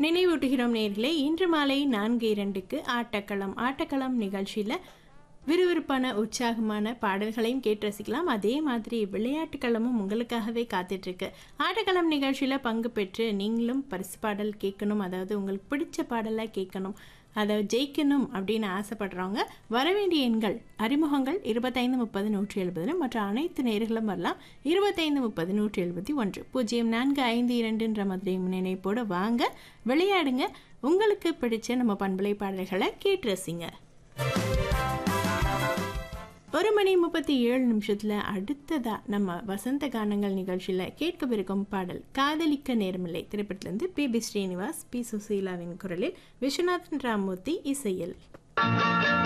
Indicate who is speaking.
Speaker 1: நினைவூட்டுகிறோம் நேர்களே இன்று மாலை நான்கு இரண்டுக்கு ஆட்டக்களம் ஆட்டக்களம் நிகழ்ச்சியில் விறுவிறுப்பான உற்சாகமான பாடல்களையும் கேட்டு ரசிக்கலாம் அதே மாதிரி விளையாட்டுக்களமும் உங்களுக்காகவே காத்துட்ருக்கு ஆட்டக்களம் நிகழ்ச்சியில் பங்கு பெற்று நீங்களும் பரிசு பாடல் கேட்கணும் அதாவது உங்களுக்கு பிடிச்ச பாடலை கேட்கணும் அதை ஜெயிக்கணும் அப்படின்னு ஆசைப்படுறவங்க வரவேண்டிய எண்கள் அறிமுகங்கள் இருபத்தைந்து முப்பது நூற்றி எழுபது மற்ற அனைத்து நேர்களும் வரலாம் இருபத்தைந்து முப்பது நூற்றி எழுபத்தி ஒன்று பூஜ்ஜியம் நான்கு ஐந்து இரண்டுன்ற மாதிரி நினைப்போடு வாங்க விளையாடுங்க உங்களுக்கு பிடிச்ச நம்ம பண்பலை பாடல்களை கேட்டு ரசிங்க ஒரு மணி முப்பத்தி ஏழு நிமிஷத்தில் அடுத்ததா நம்ம வசந்த கானங்கள் நிகழ்ச்சியில் கேட்கவிருக்கும் பாடல் காதலிக்க நேரமில்லை திரைப்படத்திலிருந்து பி பி ஸ்ரீனிவாஸ் பி சுசீலாவின் குரலில் விஸ்வநாதன் ராமூர்த்தி இசையில்